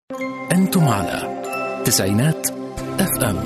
أنتم على تسعينات اف ام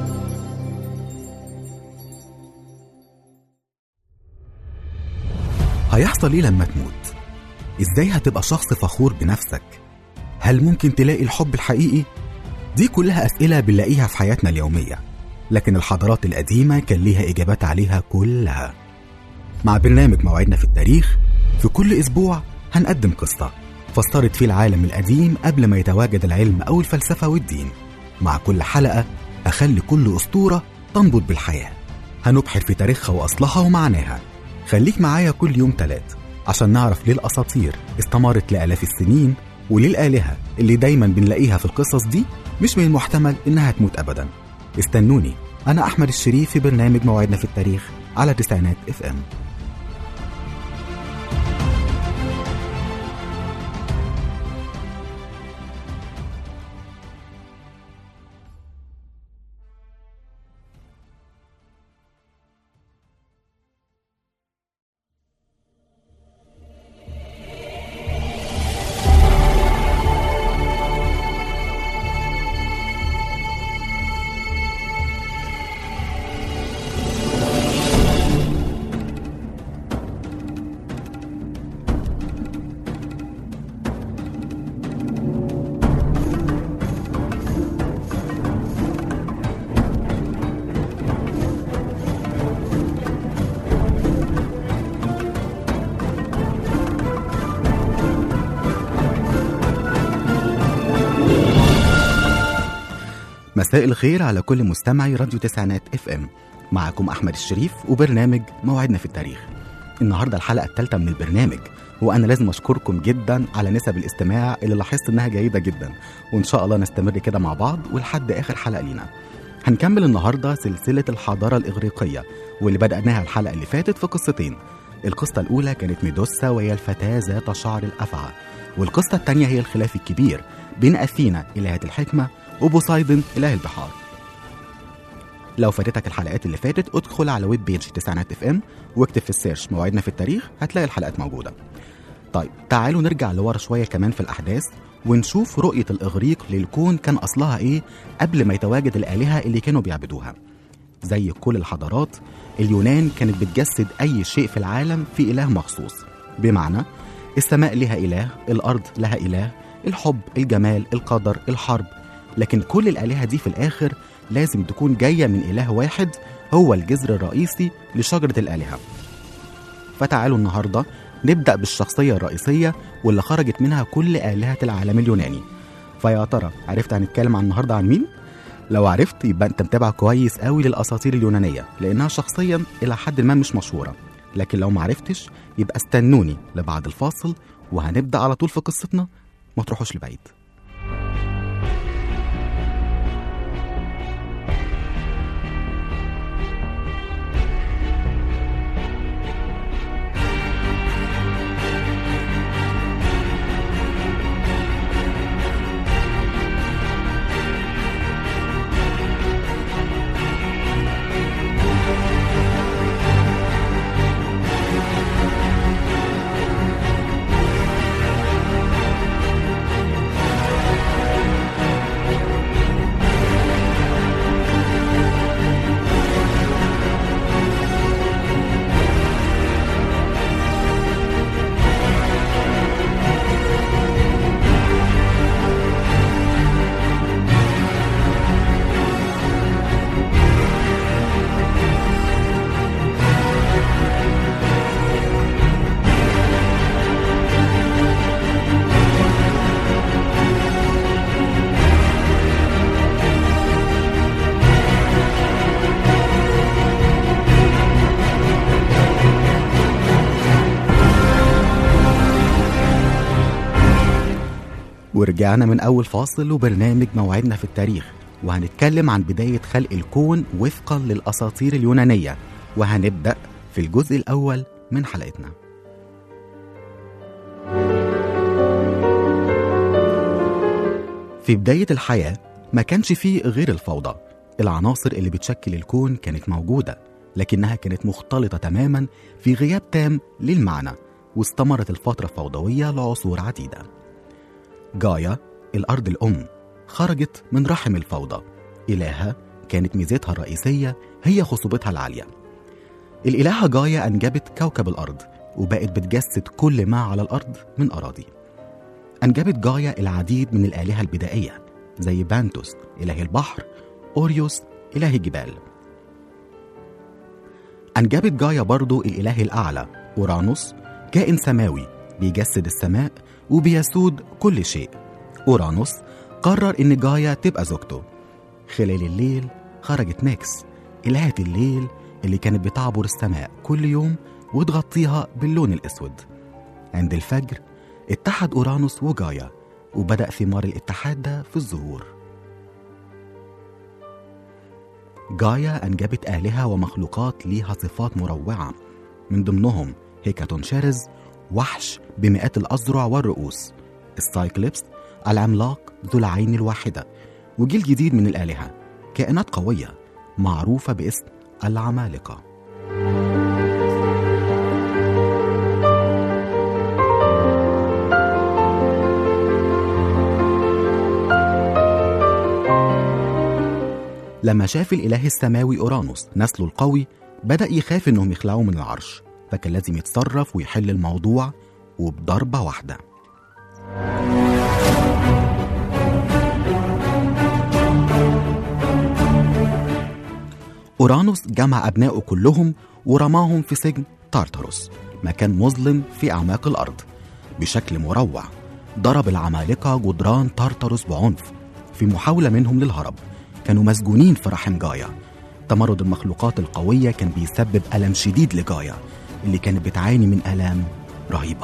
هيحصل ايه لما تموت؟ ازاي هتبقى شخص فخور بنفسك؟ هل ممكن تلاقي الحب الحقيقي؟ دي كلها أسئلة بنلاقيها في حياتنا اليومية لكن الحضارات القديمة كان ليها إجابات عليها كلها مع برنامج موعدنا في التاريخ في كل أسبوع هنقدم قصة فسرت فيه العالم القديم قبل ما يتواجد العلم أو الفلسفة والدين مع كل حلقة أخلي كل أسطورة تنبض بالحياة هنبحر في تاريخها وأصلها ومعناها خليك معايا كل يوم تلات عشان نعرف ليه الأساطير استمرت لآلاف السنين وليه الآلهة اللي دايما بنلاقيها في القصص دي مش من المحتمل إنها تموت أبدا استنوني أنا أحمد الشريف في برنامج موعدنا في التاريخ على تسعينات اف ام مساء الخير على كل مستمعي راديو تسعينات اف ام معكم احمد الشريف وبرنامج موعدنا في التاريخ النهارده الحلقه الثالثه من البرنامج وانا لازم اشكركم جدا على نسب الاستماع اللي لاحظت انها جيده جدا وان شاء الله نستمر كده مع بعض ولحد اخر حلقه لينا هنكمل النهارده سلسله الحضاره الاغريقيه واللي بداناها الحلقه اللي فاتت في قصتين القصه الاولى كانت ميدوسا وهي الفتاه ذات شعر الافعى والقصه الثانيه هي الخلاف الكبير بين اثينا الهه الحكمه وبوسايدن إله البحار لو فاتتك الحلقات اللي فاتت ادخل على ويب بيج تسعينات اف ام واكتب في السيرش موعدنا في التاريخ هتلاقي الحلقات موجودة طيب تعالوا نرجع لورا شوية كمان في الأحداث ونشوف رؤية الإغريق للكون كان أصلها إيه قبل ما يتواجد الآلهة اللي كانوا بيعبدوها زي كل الحضارات اليونان كانت بتجسد أي شيء في العالم في إله مخصوص بمعنى السماء لها إله الأرض لها إله الحب الجمال القدر الحرب لكن كل الآلهة دي في الآخر لازم تكون جاية من إله واحد هو الجذر الرئيسي لشجرة الآلهة فتعالوا النهاردة نبدأ بالشخصية الرئيسية واللي خرجت منها كل آلهة العالم اليوناني فيا ترى عرفت هنتكلم عن النهاردة عن مين؟ لو عرفت يبقى انت متابع كويس قوي للأساطير اليونانية لأنها شخصيا إلى حد ما مش مشهورة لكن لو معرفتش يبقى استنوني لبعد الفاصل وهنبدأ على طول في قصتنا ما تروحوش لبعيد ورجعنا من أول فاصل وبرنامج موعدنا في التاريخ وهنتكلم عن بداية خلق الكون وفقا للأساطير اليونانية وهنبدأ في الجزء الأول من حلقتنا في بداية الحياة ما كانش فيه غير الفوضى العناصر اللي بتشكل الكون كانت موجودة لكنها كانت مختلطة تماما في غياب تام للمعنى واستمرت الفترة الفوضوية لعصور عديدة جايا الأرض الأم خرجت من رحم الفوضى إلهة كانت ميزتها الرئيسية هي خصوبتها العالية الإلهة جايا أنجبت كوكب الأرض وبقت بتجسد كل ما على الأرض من أراضي أنجبت جايا العديد من الآلهة البدائية زي بانتوس إله البحر أوريوس إله الجبال أنجبت جايا برضو الإله الأعلى أورانوس كائن سماوي بيجسد السماء وبيسود كل شيء أورانوس قرر إن جايا تبقى زوجته خلال الليل خرجت نيكس إلهة الليل اللي كانت بتعبر السماء كل يوم وتغطيها باللون الأسود عند الفجر اتحد أورانوس وجايا وبدأ ثمار الاتحاد ده في الظهور جايا أنجبت آلهة ومخلوقات ليها صفات مروعة من ضمنهم هيكاتونشيرز وحش بمئات الأذرع والرؤوس السايكليبس العملاق ذو العين الواحدة وجيل جديد من الآلهة كائنات قوية معروفة باسم العمالقة لما شاف الإله السماوي أورانوس نسله القوي بدأ يخاف إنهم يخلعوه من العرش فكان لازم يتصرف ويحل الموضوع وبضربة واحدة أورانوس جمع أبنائه كلهم ورماهم في سجن تارتاروس مكان مظلم في أعماق الأرض بشكل مروع ضرب العمالقة جدران تارتاروس بعنف في محاولة منهم للهرب كانوا مسجونين في رحم جايا تمرد المخلوقات القوية كان بيسبب ألم شديد لجايا اللي كانت بتعاني من آلام رهيبة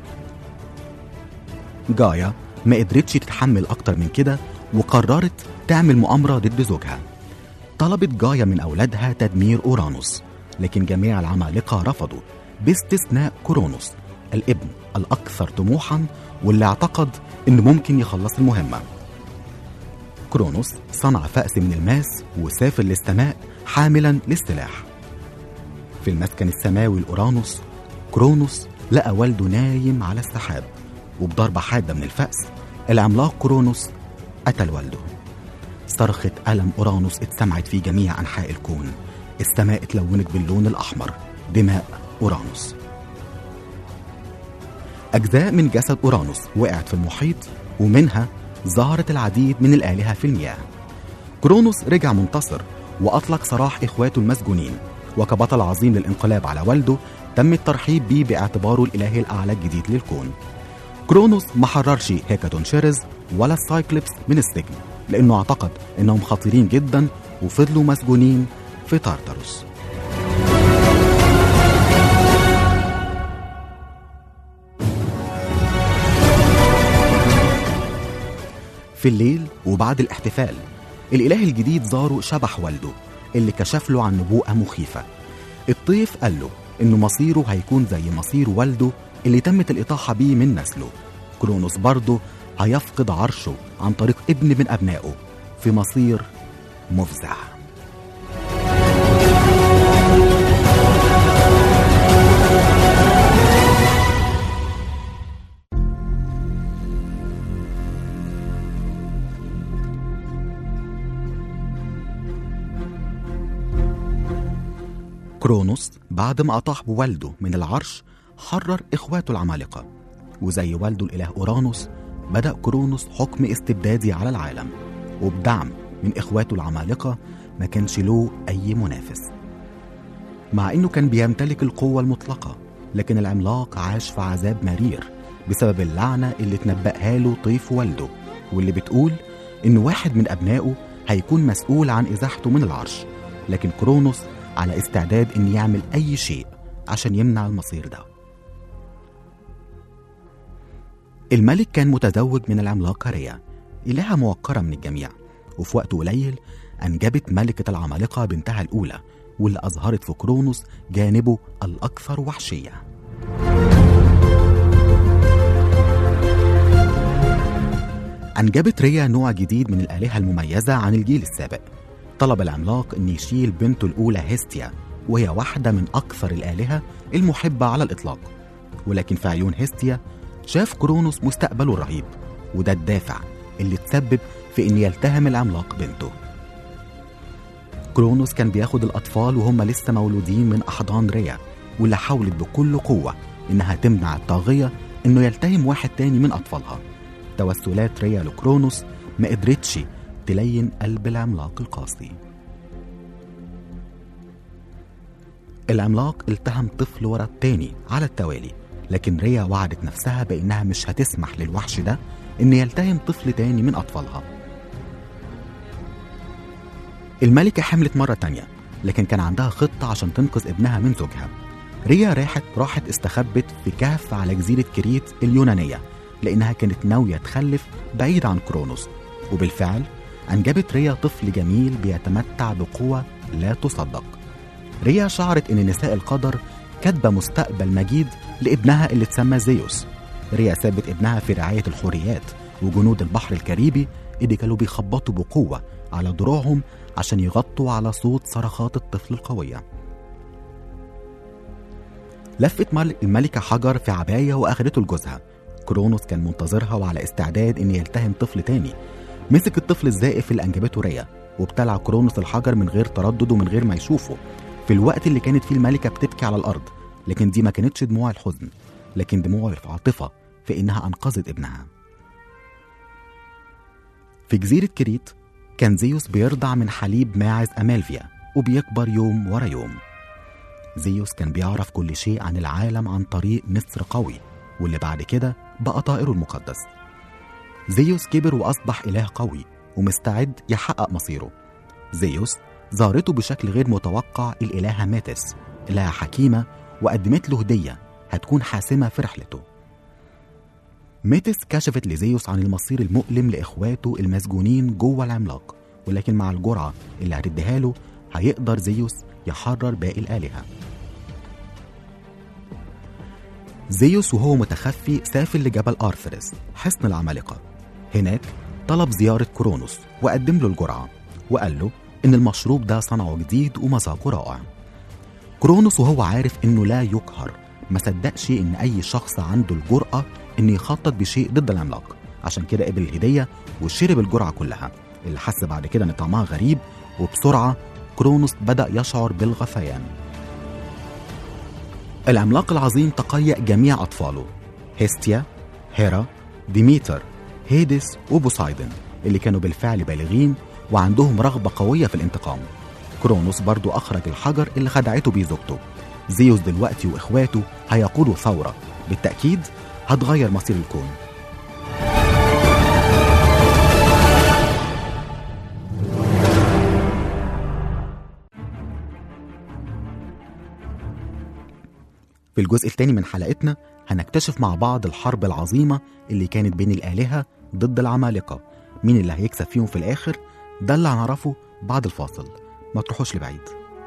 جايا ما قدرتش تتحمل أكتر من كده وقررت تعمل مؤامرة ضد زوجها طلبت جايا من أولادها تدمير أورانوس لكن جميع العمالقة رفضوا باستثناء كورونوس الابن الأكثر طموحا واللي اعتقد إنه ممكن يخلص المهمة كرونوس صنع فأس من الماس وسافر للسماء حاملا للسلاح في المسكن السماوي لأورانوس كرونوس لقى والده نايم على السحاب وبضربة حادة من الفأس العملاق كرونوس قتل والده صرخة ألم أورانوس اتسمعت في جميع أنحاء الكون السماء اتلونت باللون الأحمر دماء أورانوس أجزاء من جسد أورانوس وقعت في المحيط ومنها ظهرت العديد من الآلهة في المياه كرونوس رجع منتصر وأطلق سراح إخواته المسجونين وكبطل عظيم للانقلاب على والده تم الترحيب بيه باعتباره الإله الأعلى الجديد للكون كرونوس ما حررش هيكاتونشيرز ولا السايكليبس من السجن لأنه اعتقد إنهم خطيرين جدا وفضلوا مسجونين في تارتاروس في الليل وبعد الاحتفال الإله الجديد زاره شبح والده اللي كشف له عن نبوءة مخيفة الطيف قال له إنه مصيره هيكون زي مصير والده اللي تمت الإطاحة بيه من نسله كرونوس برضه هيفقد عرشه عن طريق ابن من أبنائه في مصير مفزع كرونوس بعد ما أطاح بوالده من العرش حرر إخواته العمالقة وزي والده الإله أورانوس بدأ كرونوس حكم استبدادي على العالم وبدعم من إخواته العمالقة ما كانش له أي منافس مع إنه كان بيمتلك القوة المطلقة لكن العملاق عاش في عذاب مرير بسبب اللعنة اللي تنبأها له طيف والده واللي بتقول إن واحد من أبنائه هيكون مسؤول عن إزاحته من العرش لكن كرونوس على استعداد إن يعمل أي شيء عشان يمنع المصير ده الملك كان متزوج من العملاقة ريا إلهة موقرة من الجميع وفي وقت قليل أنجبت ملكة العمالقة بنتها الأولى واللي أظهرت في كرونوس جانبه الأكثر وحشية أنجبت ريا نوع جديد من الآلهة المميزة عن الجيل السابق طلب العملاق أن يشيل بنته الأولى هيستيا وهي واحدة من أكثر الآلهة المحبة على الإطلاق ولكن في عيون هيستيا شاف كرونوس مستقبله الرهيب وده الدافع اللي تسبب في إن يلتهم العملاق بنته كرونوس كان بياخد الأطفال وهم لسه مولودين من أحضان ريا واللي حاولت بكل قوة إنها تمنع الطاغية إنه يلتهم واحد تاني من أطفالها توسلات ريا لكرونوس ما قدرتش تلين قلب العملاق القاسي العملاق التهم طفل ورا التاني على التوالي لكن ريا وعدت نفسها بإنها مش هتسمح للوحش ده إن يلتهم طفل تاني من أطفالها الملكة حملت مرة تانية لكن كان عندها خطة عشان تنقذ ابنها من زوجها ريا راحت راحت استخبت في كهف على جزيرة كريت اليونانية لأنها كانت ناوية تخلف بعيد عن كرونوس وبالفعل أنجبت ريا طفل جميل بيتمتع بقوة لا تصدق ريا شعرت إن نساء القدر كاتبة مستقبل مجيد لابنها اللي اتسمى زيوس ريا سابت ابنها في رعاية الحوريات وجنود البحر الكاريبي اللي كانوا بيخبطوا بقوة على دروعهم عشان يغطوا على صوت صرخات الطفل القوية لفت مل- الملكة حجر في عباية وأخدته لجوزها كرونوس كان منتظرها وعلى استعداد إن يلتهم طفل تاني مسك الطفل الزائف اللي أنجبته ريا وابتلع كرونوس الحجر من غير تردد ومن غير ما يشوفه في الوقت اللي كانت فيه الملكة بتبكي على الأرض لكن دي ما كانتش دموع الحزن لكن دموع العاطفة في إنها أنقذت ابنها في جزيرة كريت كان زيوس بيرضع من حليب ماعز أمالفيا وبيكبر يوم ورا يوم زيوس كان بيعرف كل شيء عن العالم عن طريق نسر قوي واللي بعد كده بقى طائره المقدس زيوس كبر وأصبح إله قوي ومستعد يحقق مصيره زيوس زارته بشكل غير متوقع الإلهة ماتس إلهة حكيمة وقدمت له هدية هتكون حاسمة في رحلته ميتس كشفت لزيوس عن المصير المؤلم لإخواته المسجونين جوه العملاق ولكن مع الجرعة اللي هتديها له هيقدر زيوس يحرر باقي الآلهة زيوس وهو متخفي سافر لجبل آرثرس حصن العمالقة هناك طلب زيارة كرونوس وقدم له الجرعة وقال له إن المشروب ده صنعه جديد ومذاقه رائع كرونوس وهو عارف إنه لا يقهر ما صدقش إن أي شخص عنده الجرأة إنه يخطط بشيء ضد العملاق عشان كده قبل الهدية وشرب الجرعة كلها اللي حس بعد كده إن طعمها غريب وبسرعة كرونوس بدأ يشعر بالغثيان العملاق العظيم تقيأ جميع أطفاله هيستيا هيرا ديميتر هيدس وبوسايدن اللي كانوا بالفعل بالغين وعندهم رغبة قوية في الانتقام كرونوس برضو أخرج الحجر اللي خدعته بيه زوجته زيوس دلوقتي وإخواته هيقودوا ثورة بالتأكيد هتغير مصير الكون في الجزء الثاني من حلقتنا هنكتشف مع بعض الحرب العظيمة اللي كانت بين الآلهة ضد العمالقة مين اللي هيكسب فيهم في الآخر ده اللي هنعرفه بعد الفاصل ما تروحوش لبعيد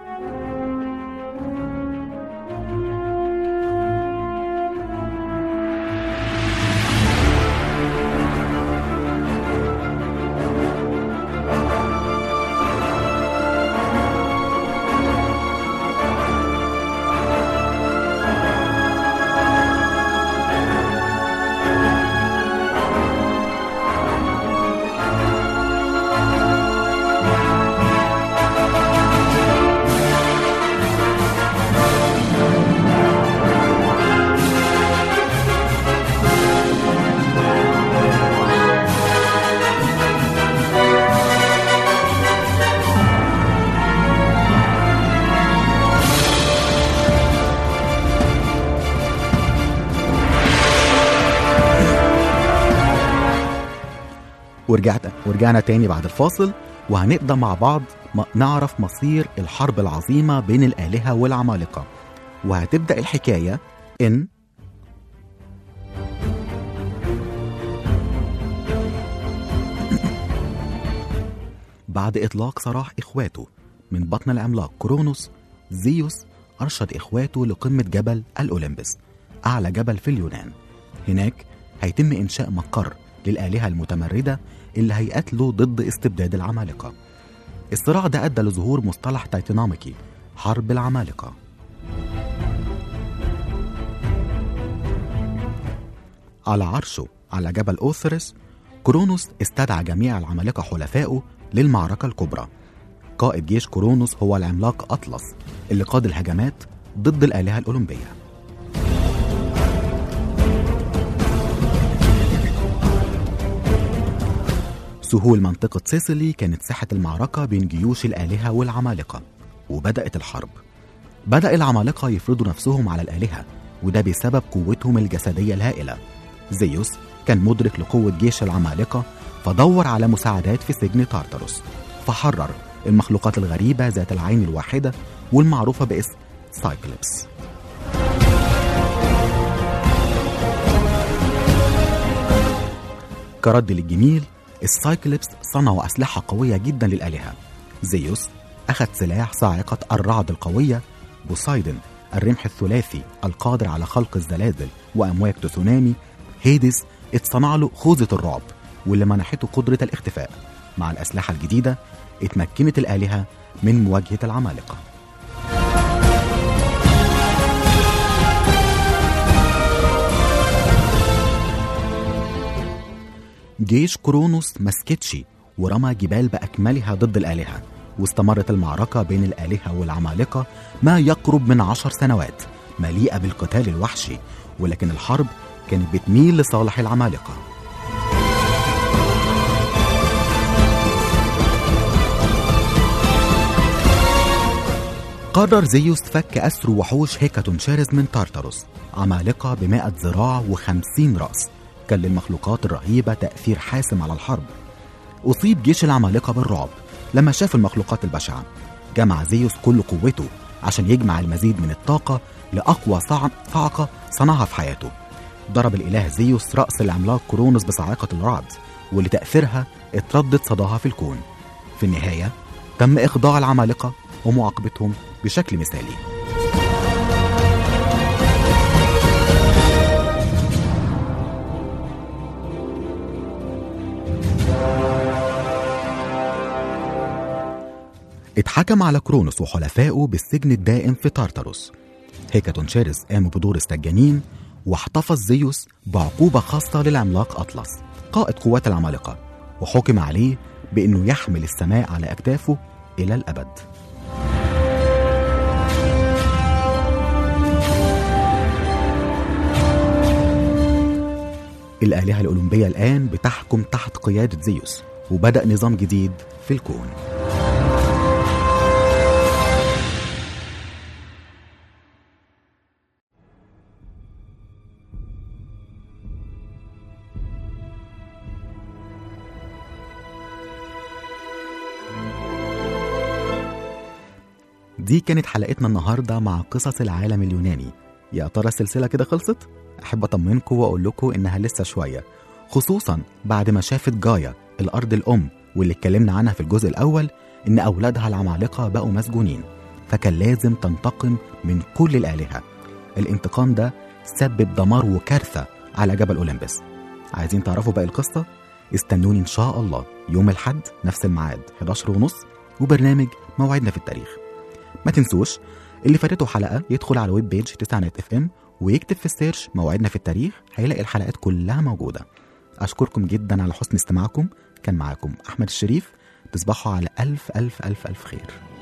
ورجعت ورجعنا تاني بعد الفاصل وهنقدر مع بعض م- نعرف مصير الحرب العظيمة بين الآلهة والعمالقة وهتبدأ الحكاية إن بعد إطلاق سراح إخواته من بطن العملاق كرونوس زيوس أرشد إخواته لقمة جبل الأولمبس أعلى جبل في اليونان هناك هيتم إنشاء مقر للآلهة المتمردة اللي هيقاتلوا ضد استبداد العمالقة الصراع ده أدى لظهور مصطلح تايتانوميكي حرب العمالقة على عرشه على جبل أوثرس كرونوس استدعى جميع العمالقة حلفائه للمعركة الكبرى قائد جيش كرونوس هو العملاق أطلس اللي قاد الهجمات ضد الآلهة الأولمبية سهول منطقة سيسيلي كانت ساحة المعركة بين جيوش الآلهة والعمالقة وبدأت الحرب بدأ العمالقة يفرضوا نفسهم على الآلهة وده بسبب قوتهم الجسدية الهائلة زيوس كان مدرك لقوة جيش العمالقة فدور على مساعدات في سجن تارتاروس فحرر المخلوقات الغريبة ذات العين الواحدة والمعروفة باسم سايكليبس كرد للجميل السايكليبس صنعوا أسلحة قوية جدا للآلهة زيوس أخذ سلاح صاعقة الرعد القوية بوسايدن الرمح الثلاثي القادر على خلق الزلازل وأمواج تسونامي هيدس اتصنع له خوذة الرعب واللي منحته قدرة الاختفاء مع الأسلحة الجديدة اتمكنت الآلهة من مواجهة العمالقة جيش كرونوس مسكتش ورمى جبال بأكملها ضد الآلهة واستمرت المعركة بين الآلهة والعمالقة ما يقرب من عشر سنوات مليئة بالقتال الوحشي ولكن الحرب كانت بتميل لصالح العمالقة قرر زيوس فك أسر وحوش هيكاتونشيرز من تارتاروس عمالقة بمائة ذراع وخمسين رأس كان للمخلوقات الرهيبة تأثير حاسم على الحرب أصيب جيش العمالقة بالرعب لما شاف المخلوقات البشعة جمع زيوس كل قوته عشان يجمع المزيد من الطاقة لأقوى صع- صعقة صنعها في حياته ضرب الإله زيوس رأس العملاق كرونوس بصاعقة الرعد واللي تأثيرها اتردد صداها في الكون في النهاية تم إخضاع العمالقة ومعاقبتهم بشكل مثالي اتحكم على كرونوس وحلفائه بالسجن الدائم في تارتاروس هيكاتونشيرس قاموا بدور السجانين واحتفظ زيوس بعقوبة خاصة للعملاق أطلس قائد قوات العمالقة وحكم عليه بأنه يحمل السماء على أكتافه إلى الأبد الآلهة الأولمبية الآن بتحكم تحت قيادة زيوس وبدأ نظام جديد في الكون دي كانت حلقتنا النهارده مع قصص العالم اليوناني يا ترى السلسله كده خلصت احب اطمنكم واقول لكم انها لسه شويه خصوصا بعد ما شافت جايا الارض الام واللي اتكلمنا عنها في الجزء الاول ان اولادها العمالقه بقوا مسجونين فكان لازم تنتقم من كل الالهه الانتقام ده سبب دمار وكارثه على جبل اولمبس عايزين تعرفوا باقي القصه استنوني ان شاء الله يوم الحد نفس الميعاد 11 ونص وبرنامج موعدنا في التاريخ ما تنسوش اللي فاتته حلقه يدخل على ويب بيج تسعينات اف ام ويكتب في السيرش موعدنا في التاريخ هيلاقي الحلقات كلها موجوده اشكركم جدا على حسن استماعكم كان معاكم احمد الشريف تصبحوا على الف الف الف الف خير